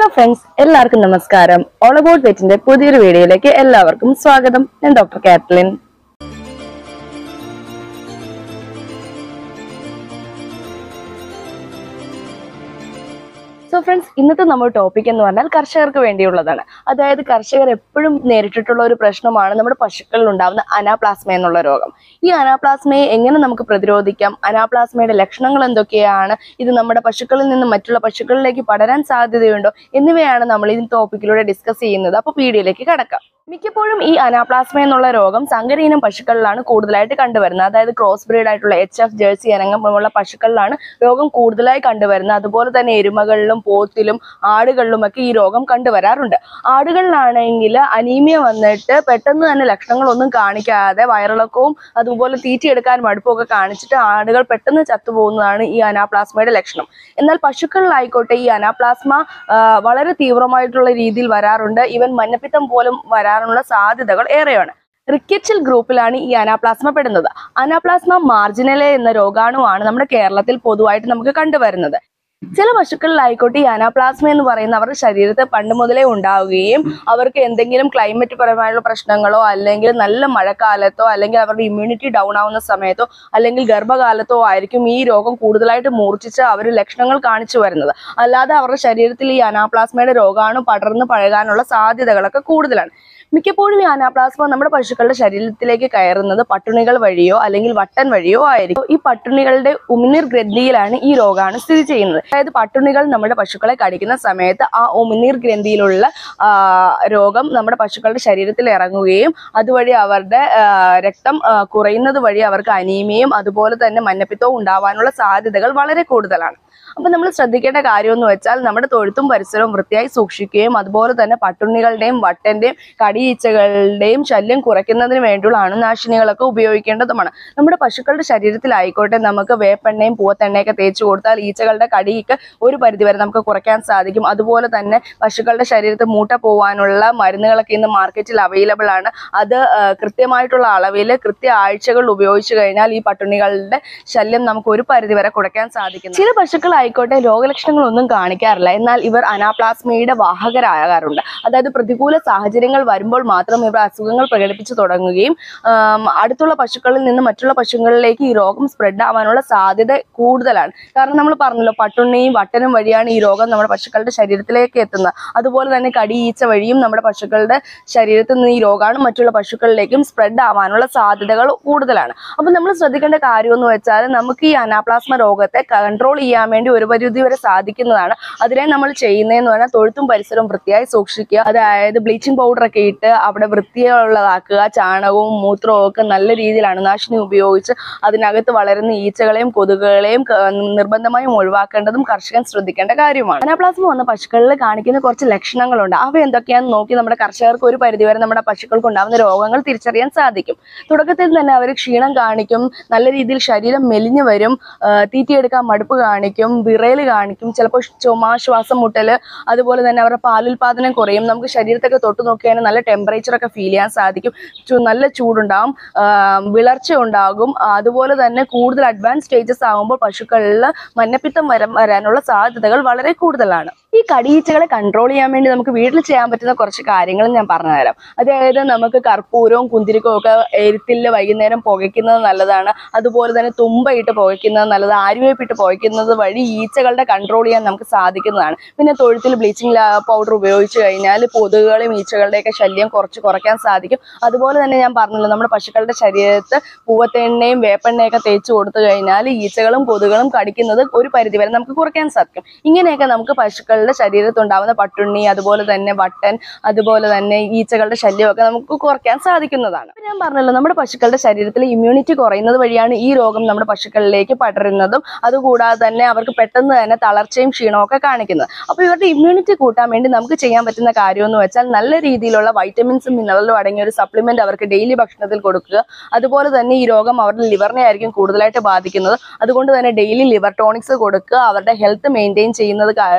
friends എല്ലാവർക്കും നമസ്കാരം all about വെറ്റിന്റെ പുതിയൊരു വീഡിയോയിലേക്ക് എല്ലാവർക്കും സ്വാഗതം ഞാൻ ഡോക്ടർ കാത്ലിൻ സോ ഫ്രണ്ട്സ് ഇന്നത്തെ നമ്മുടെ ടോപ്പിക് എന്ന് പറഞ്ഞാൽ കർഷകർക്ക് വേണ്ടിയുള്ളതാണ് അതായത് കർഷകർ എപ്പോഴും നേരിട്ടിട്ടുള്ള ഒരു പ്രശ്നമാണ് നമ്മുടെ പശുക്കളിൽ ഉണ്ടാകുന്ന അനാപ്ലാസ്മ എന്നുള്ള രോഗം ഈ അനാപ്ലാസ്മയെ എങ്ങനെ നമുക്ക് പ്രതിരോധിക്കാം അനാപ്ലാസ്മയുടെ ലക്ഷണങ്ങൾ എന്തൊക്കെയാണ് ഇത് നമ്മുടെ പശുക്കളിൽ നിന്ന് മറ്റുള്ള പശുക്കളിലേക്ക് പടരാൻ സാധ്യതയുണ്ടോ എന്നിവയാണ് നമ്മൾ ഈ ടോപ്പിക്കിലൂടെ ഡിസ്കസ് ചെയ്യുന്നത് അപ്പോൾ വീഡിയോയിലേക്ക് കടക്കാം മിക്കപ്പോഴും ഈ അനാപ്ലാസ്മ എന്നുള്ള രോഗം സങ്കരയിനം പശുക്കളിലാണ് കൂടുതലായിട്ട് കണ്ടുവരുന്നത് അതായത് ക്രോസ് ബ്രീഡ് ആയിട്ടുള്ള എച്ച് എഫ് ജേഴ്സി ഇനങ്ങമുള്ള പശുക്കളിലാണ് രോഗം കൂടുതലായി കണ്ടുവരുന്നത് അതുപോലെ തന്നെ എരുമകളിലും പോത്തിലും ആടുകളിലും ഒക്കെ ഈ രോഗം കണ്ടുവരാറുണ്ട് ആടുകളിലാണെങ്കിൽ അനീമിയ വന്നിട്ട് പെട്ടെന്ന് തന്നെ ലക്ഷണങ്ങളൊന്നും കാണിക്കാതെ വയറിളക്കവും അതുപോലെ തീറ്റിയെടുക്കാൻ മടുപ്പൊക്കെ കാണിച്ചിട്ട് ആടുകൾ പെട്ടെന്ന് ചത്തുപോകുന്നതാണ് ഈ അനാപ്ലാസ്മയുടെ ലക്ഷണം എന്നാൽ പശുക്കളിലായിക്കോട്ടെ ഈ അനാപ്ലാസ്മ ആ, വളരെ തീവ്രമായിട്ടുള്ള രീതിയിൽ വരാറുണ്ട് ഈവൻ മഞ്ഞപ്പിത്തം പോലും വരാനുള്ള സാധ്യതകൾ ഏറെയാണ് റിക്കറ്റ്സിൽ ഗ്രൂപ്പിലാണ് ഈ അനാപ്ലാസ്മ പെടുന്നത് അനാപ്ലാസ്മ മാർജിനലെ എന്ന രോഗാണുവാണ് നമ്മുടെ കേരളത്തിൽ പൊതുവായിട്ട് നമുക്ക് കണ്ടുവരുന്നത് ചില പശുക്കളിലായിക്കോട്ടെ ഈ അനാപ്ലാസ്മ എന്ന് പറയുന്ന അവരുടെ ശരീരത്തെ പണ്ട് മുതലേ ഉണ്ടാവുകയും അവർക്ക് എന്തെങ്കിലും ക്ലൈമറ്റ് പരമായുള്ള പ്രശ്നങ്ങളോ അല്ലെങ്കിൽ നല്ല മഴക്കാലത്തോ അല്ലെങ്കിൽ അവരുടെ ഇമ്മ്യൂണിറ്റി ഡൗൺ ആവുന്ന സമയത്തോ അല്ലെങ്കിൽ ഗർഭകാലത്തോ ആയിരിക്കും ഈ രോഗം കൂടുതലായിട്ട് മൂർച്ഛിച്ച് അവർ ലക്ഷണങ്ങൾ കാണിച്ചു വരുന്നത് അല്ലാതെ അവരുടെ ശരീരത്തിൽ ഈ അനാപ്ലാസ്മയുടെ രോഗാണു പടർന്ന് പഴകാനുള്ള സാധ്യതകളൊക്കെ കൂടുതലാണ് മിക്കപ്പോഴും ഈ അനാപ്ലാസ്മ നമ്മുടെ പശുക്കളുടെ ശരീരത്തിലേക്ക് കയറുന്നത് പട്ടുണികൾ വഴിയോ അല്ലെങ്കിൽ വട്ടൻ വഴിയോ ആയിരിക്കും ഈ പട്ടുണികളുടെ ഉമിനീർ ഗ്രന്ഥിയിലാണ് ഈ രോഗാണു സ്ഥിതി ചെയ്യുന്നത് അതായത് പട്ടുണികൾ നമ്മുടെ പശുക്കളെ കടിക്കുന്ന സമയത്ത് ആ ഉമിനീർ ഗ്രന്ഥിയിലുള്ള ആ, രോഗം നമ്മുടെ പശുക്കളുടെ ശരീരത്തിൽ ഇറങ്ങുകയും അതുവഴി അവരുടെ ആ, രക്തം ആ, കുറയുന്നത് വഴി അവർക്ക് അനീമിയയും അതുപോലെ തന്നെ മഞ്ഞപ്പിത്തവും ഉണ്ടാവാനുള്ള സാധ്യതകൾ വളരെ കൂടുതലാണ് അപ്പൊ നമ്മൾ ശ്രദ്ധിക്കേണ്ട കാര്യം എന്ന് വെച്ചാൽ നമ്മുടെ തൊഴുത്തും പരിസരവും വൃത്തിയായി സൂക്ഷിക്കുകയും അതുപോലെ തന്നെ പട്ടുണ്ണികളുടെയും വട്ടന്റെയും കടിയീച്ചകളുടെയും ശല്യം കുറയ്ക്കുന്നതിന് വേണ്ടിയുള്ള അണുനാശിനികളൊക്കെ ഉപയോഗിക്കേണ്ടതുമാണ് നമ്മുടെ പശുക്കളുടെ ശരീരത്തിലായിക്കോട്ടെ നമുക്ക് വേപ്പെണ്ണയും പൂവത്തെണ്ണയൊക്കെ തേച്ച് കൊടുത്താൽ ഈച്ചകളുടെ കടിയൊക്കെ ഒരു പരിധിവരെ നമുക്ക് കുറയ്ക്കാൻ സാധിക്കും അതുപോലെ തന്നെ പശുക്കളുടെ ശരീരത്തിൽ മൂട്ട പോവാനുള്ള മരുന്നുകളൊക്കെ ഇന്ന് മാർക്കറ്റിൽ അവൈലബിൾ ആണ് അത് ആ, കൃത്യമായിട്ടുള്ള അളവിൽ കൃത്യ ആഴ്ചകൾ ഉപയോഗിച്ചു കഴിഞ്ഞാൽ ഈ പട്ടുണികളുടെ ശല്യം നമുക്ക് ഒരു പരിധിവരെ കുറയ്ക്കാൻ സാധിക്കും ചില പശുക്കളായിക്കോട്ടെ രോഗലക്ഷണങ്ങളൊന്നും കാണിക്കാറില്ല എന്നാൽ ഇവർ അനാപ്ലാസ്മയുടെ വാഹകരാകാറുണ്ട് അതായത് പ്രതികൂല സാഹചര്യങ്ങൾ വരുമ്പോൾ മാത്രം ഇവർ അസുഖങ്ങൾ പ്രകടിപ്പിച്ചു തുടങ്ങുകയും ആം, അടുത്തുള്ള പശുക്കളിൽ നിന്ന് മറ്റുള്ള പശുക്കളിലേക്ക് ഈ രോഗം സ്പ്രെഡ് ആവാനുള്ള സാധ്യത കൂടുതലാണ് കാരണം നമ്മൾ പറഞ്ഞല്ലോ പട്ടുണ്ണിയും വട്ടനും വഴിയാണ് ഈ രോഗം നമ്മുടെ പശുക്കളുടെ ശരീരത്തിലേക്ക് എത്തുന്നത് അതുപോലെ തന്നെ കടിയീച്ച വഴിയും നമ്മുടെ പശുക്കളുടെ ശരീരത്തിൽ നിന്ന് ഈ രോഗാണു മറ്റുള്ള പശുക്കളിലേക്കും സ്പ്രെഡ് ആവാനുള്ള സാധ്യതകൾ കൂടുതലാണ് അപ്പൊ നമ്മൾ ശ്രദ്ധിക്കേണ്ട കാര്യം എന്ന് വെച്ചാൽ നമുക്ക് ഈ അനാപ്ലാസ്മ രോഗത്തെ കൺട്രോൾ ചെയ്യാൻ വേണ്ടി ഒരു പരിധി വരെ സാധിക്കുന്നതാണ് അതിനെ നമ്മൾ ചെയ്യുന്നതെന്ന് പറഞ്ഞാൽ തൊഴുത്തും പരിസരവും വൃത്തിയായി സൂക്ഷിക്കുക അതായത് ബ്ലീച്ചിങ് പൗഡർ ഒക്കെ ഇട്ട് അവിടെ വൃത്തിയുള്ളതാക്കുക ചാണകവും മൂത്രവും ഒക്കെ നല്ല രീതിയിൽ അണുനാശിനി ഉപയോഗിച്ച് അതിനകത്ത് വളരുന്ന ഈച്ചകളെയും കൊതുകുകളെയും ക- നിർബന്ധമായും ഒഴിവാക്കേണ്ടതും കർഷകൻ ശ്രദ്ധിക്കേണ്ട കാര്യമാണ് അനാപ്ലാസ്മ വന്ന പശുക്കളിൽ കാണിക്കുന്ന കുറച്ച് ലക്ഷണങ്ങളുണ്ട് അവ എന്തൊക്കെയാണെന്ന് നോക്കി നമ്മുടെ കർഷകർക്ക് ഒരു പരിധിവരെ നമ്മുടെ പശുക്കൾക്ക് ഉണ്ടാകുന്ന രോഗങ്ങൾ തിരിച്ചറിയാൻ സാധിക്കും തുടക്കത്തിൽ തന്നെ അവർ ക്ഷീണം കാണിക്കും നല്ല രീതിയിൽ ശരീരം മെലിഞ്ഞു വരും ആ, തീറ്റിയെടുക്കാൻ മടുപ്പ് കാണിക്കും വിറയൽ കാണിക്കും ചിലപ്പോൾ ചുമ ശ്വാസം മുട്ടൽ അതുപോലെ തന്നെ അവരുടെ പാലുൽപാദനം കുറയും നമുക്ക് ശരീരത്തൊക്കെ തൊട്ട് നോക്കിയാൽ നല്ല ടെമ്പറേച്ചർ ഒക്കെ ഫീൽ ചെയ്യാൻ സാധിക്കും ചു- നല്ല ചൂടുണ്ടാവും ആ, വിളർച്ച ഉണ്ടാകും ആ, അതുപോലെ തന്നെ കൂടുതൽ അഡ്വാൻസ് സ്റ്റേജസ് ആകുമ്പോൾ പശുക്കളിൽ മഞ്ഞപ്പിത്തം വരം വരാനുള്ള സാധ്യതകൾ വളരെ കൂടുതലാണ് ഈ കടിയീച്ചകളെ കൺട്രോൾ ചെയ്യാൻ വേണ്ടി നമുക്ക് വീട്ടിൽ ചെയ്യാൻ പറ്റുന്ന കുറച്ച് കാര്യങ്ങൾ ഞാൻ പറഞ്ഞുതരാം അതായത് നമുക്ക് കർപ്പൂരവും കുന്തിരിക്കവും ഒക്കെ എരുത്തില് വൈകുന്നേരം പുകയ്ക്കുന്നത് നല്ലതാണ് അതുപോലെ തന്നെ തുമ്പയിട്ട് പുകയ്ക്കുന്നത് നല്ലത് ആര്യവേപ്പിട്ട് പുകയ്ക്കുന്നത് വഴി ഈച്ചകളുടെ കൺട്രോൾ ചെയ്യാൻ നമുക്ക് സാധിക്കുന്നതാണ് പിന്നെ തൊഴുത്തിൽ ബ്ലീച്ചിങ് പൗഡർ ഉപയോഗിച്ച് കഴിഞ്ഞാൽ കൊതുകുകളെയും ഈച്ചകളുടെയൊക്കെ ശല്യം കുറച്ച് കുറയ്ക്കാൻ സാധിക്കും അതുപോലെ തന്നെ ഞാൻ പറഞ്ഞല്ലോ നമ്മുടെ പശുക്കളുടെ ശരീരത്ത് പൂവത്തെണ്ണയും വേപ്പെണ്ണയൊക്കെ തേച്ച് കൊടുത്തു കഴിഞ്ഞാൽ ഈച്ചകളും കൊതുകുകളും കടിക്കുന്നത് ഒരു പരിധിവരെ നമുക്ക് കുറയ്ക്കാൻ സാധിക്കും ഇങ്ങനെയൊക്കെ നമുക്ക് പശുക്കളുടെ ശരീരത്തുണ്ടാവുന്ന പട്ടുണ്ണി അതുപോലെ തന്നെ വട്ടൻ അതുപോലെ തന്നെ ഈച്ചകളുടെ ശല്യമൊക്കെ നമുക്ക് കുറയ്ക്കാൻ സാധിക്കുന്നതാണ് ഇപ്പൊ ഞാൻ പറഞ്ഞല്ലോ നമ്മുടെ പശുക്കളുടെ ശരീരത്തിൽ ഇമ്മ്യൂണിറ്റി കുറയുന്നത് വഴിയാണ് ഈ രോഗം നമ്മുടെ പശുക്കളിലേക്ക് പടരുന്നതും അതുകൂടാതെ തന്നെ അവർക്ക് പെട്ടെന്ന് തന്നെ തളർച്ചയും ക്ഷീണവും ഒക്കെ കാണിക്കുന്നത് അപ്പൊ ഇവരുടെ ഇമ്മ്യൂണിറ്റി കൂട്ടാൻ വേണ്ടി നമുക്ക് ചെയ്യാൻ പറ്റുന്ന കാര്യം എന്ന് വെച്ചാൽ നല്ല രീതിയിലുള്ള വൈറ്റമിൻസും മിനറലും അടങ്ങിയ ഒരു സപ്ലിമെന്റ് അവർക്ക് ഡെയിലി ഭക്ഷണത്തിൽ കൊടുക്കുക അതുപോലെ തന്നെ ഈ രോഗം അവരുടെ ലിവറിനെ ആയിരിക്കും കൂടുതലായിട്ട് ബാധിക്കുന്നത് അതുകൊണ്ട് തന്നെ ഡെയിലി ലിവർ ടോണിക്സ് കൊടുക്കുക അവരുടെ ഹെൽത്ത് മെയിൻറ്റെയിൻ ചെയ്യുന്നത് കാ- കാര്യങ്ങൾ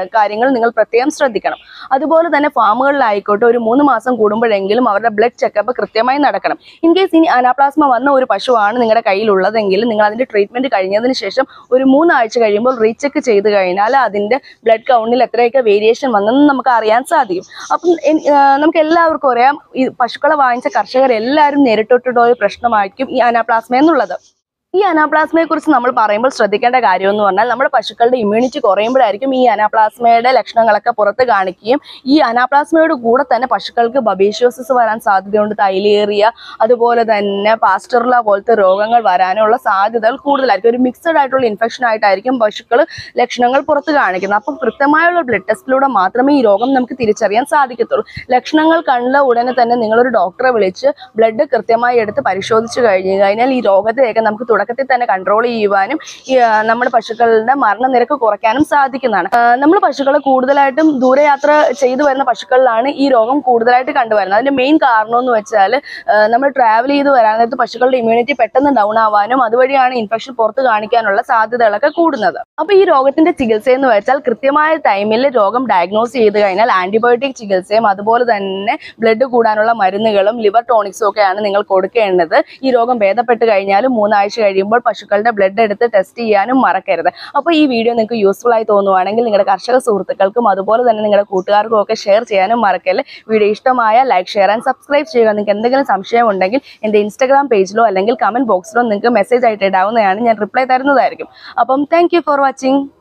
കാര്യങ്ങൾ നിങ്ങൾ പ്രത്യേകം ശ്രദ്ധിക്കണം അതുപോലെ തന്നെ ഫാമുകളിലായിക്കോട്ടെ ഒരു മൂന്ന് മാസം കൂടുമ്പോഴെങ്കിലും അവരുടെ ബ്ലഡ് ചെക്കപ്പ് കൃത്യമായി നടക്കണം ഇൻ കേസ് ഇനി അനാപ്ലാസ്മ വന്ന ഒരു പശുവാണ് നിങ്ങളുടെ കയ്യിലുള്ളതെങ്കിൽ നിങ്ങൾ അതിന്റെ ട്രീറ്റ്മെന്റ് കഴിഞ്ഞതിന് ശേഷം ഒരു മൂന്നാഴ്ച കഴിയുമ്പോൾ റീചെക്ക് ചെയ്ത് കഴിഞ്ഞാൽ അതിന്റെ ബ്ലഡ് കൗണ്ടിൽ എത്രയൊക്കെ വേരിയേഷൻ വന്നെന്ന് നമുക്ക് അറിയാൻ സാധിക്കും അപ്പം എൻ- ആ, നമുക്ക് എല്ലാവർക്കും അറിയാം ഈ പശുക്കളെ വാങ്ങിച്ച കർഷകർ എല്ലാവരും നേരിട്ടിട്ടുള്ള ഒരു പ്രശ്നമായിരിക്കും ഈ അനാപ്ലാസ്മ എന്നുള്ളത് ഈ അനാപ്ലാസ്മയെ കുറിച്ച് നമ്മൾ പറയുമ്പോൾ ശ്രദ്ധിക്കേണ്ട കാര്യം എന്ന് പറഞ്ഞാൽ നമ്മുടെ പശുക്കളുടെ ഇമ്മ്യൂണിറ്റി കുറയുമ്പോഴായിരിക്കും ഈ അനാപ്ലാസ്മയുടെ ലക്ഷണങ്ങളൊക്കെ പുറത്ത് കാണിക്കുകയും ഈ അനാപ്ലാസ്മയോട് കൂടെ തന്നെ പശുക്കൾക്ക് ബബേഷ്യോസിസ് വരാൻ സാധ്യതയുണ്ട് തൈലേറിയ അതുപോലെ തന്നെ പാസ്റ്റർല പോലത്തെ രോഗങ്ങൾ വരാനുള്ള സാധ്യതകൾ കൂടുതലായിരിക്കും ഒരു മിക്സഡ് ആയിട്ടുള്ള ഇൻഫെക്ഷൻ ആയിട്ടായിരിക്കും പശുക്കൾ ലക്ഷണങ്ങൾ പുറത്ത് കാണിക്കുന്നത് അപ്പം കൃത്യമായുള്ള ബ്ലഡ് ടെസ്റ്റിലൂടെ മാത്രമേ ഈ രോഗം നമുക്ക് തിരിച്ചറിയാൻ സാധിക്കത്തുള്ളൂ ലക്ഷണങ്ങൾ കണ്ട ഉടനെ തന്നെ നിങ്ങളൊരു ഡോക്ടറെ വിളിച്ച് ബ്ലഡ് കൃത്യമായി എടുത്ത് പരിശോധിച്ച് കഴിഞ്ഞു കഴിഞ്ഞാൽ ഈ രോഗത്തെയൊക്കെ നമുക്ക് തുടക്കത്തിൽ തന്നെ കൺട്രോൾ ചെയ്യുവാനും ഈ, ആ, നമ്മുടെ പശുക്കളുടെ മരണനിരക്ക് കുറയ്ക്കാനും സാധിക്കുന്നതാണ് നമ്മൾ പശുക്കളെ കൂടുതലായിട്ടും ദൂരയാത്ര ചെയ്തു വരുന്ന പശുക്കളിലാണ് ഈ രോഗം കൂടുതലായിട്ട് കണ്ടുവരുന്നത് അതിന്റെ മെയിൻ കാരണം എന്ന് വെച്ചാൽ നമ്മൾ ട്രാവൽ ചെയ്ത് വരാൻ നേരത്ത് പശുക്കളുടെ ഇമ്മ്യൂണിറ്റി പെട്ടെന്ന് ഡൗൺ ആവാനും അതുവഴിയാണ് ഇൻഫെക്ഷൻ പുറത്ത് കാണിക്കാനുള്ള സാധ്യതകളൊക്കെ കൂടുന്നത് അപ്പൊ ഈ രോഗത്തിന്റെ ചികിത്സ എന്ന് വെച്ചാൽ കൃത്യമായ ടൈമിൽ രോഗം ഡയഗ്നോസ് ചെയ്ത് കഴിഞ്ഞാൽ ആന്റിബയോട്ടിക് ചികിത്സയും അതുപോലെ തന്നെ ബ്ലഡ് കൂടാനുള്ള മരുന്നുകളും ലിവർ ടോണിക്സും ഒക്കെയാണ് നിങ്ങൾ കൊടുക്കേണ്ടത് ഈ രോഗം ഭേദപ്പെട്ട് കഴിഞ്ഞാൽ മൂന്നാഴ്ച കഴിയുമ്പോൾ പശുക്കളുടെ ബ്ലഡ് എടുത്ത് ടെസ്റ്റ് ചെയ്യാനും മറക്കരുത് അപ്പോൾ ഈ വീഡിയോ നിങ്ങൾക്ക് യൂസ്ഫുൾ ആയി തോന്നുവാണെങ്കിൽ നിങ്ങളുടെ കർഷക സുഹൃത്തുക്കൾക്കും അതുപോലെ തന്നെ നിങ്ങളുടെ കൂട്ടുകാർക്കും ഒക്കെ ഷെയർ ചെയ്യാനും മറക്കല്ലേ വീഡിയോ ഇഷ്ടമായ ലൈക്ക് ഷെയർ ആൻഡ് സബ്സ്ക്രൈബ് ചെയ്യുക നിങ്ങൾക്ക് എന്തെങ്കിലും സംശയം ഉണ്ടെങ്കിൽ എൻ്റെ ഇൻസ്റ്റാഗ്രാം പേജിലോ അല്ലെങ്കിൽ കമന്റ് ബോക്സിലോ നിങ്ങൾക്ക് മെസ്സേജ് ആയിട്ട് ഇടാവുന്നതാണ് ഞാൻ റിപ്ലൈ തരുന്നതായിരിക്കും അപ്പം താങ്ക് ഫോർ വാച്ചിങ്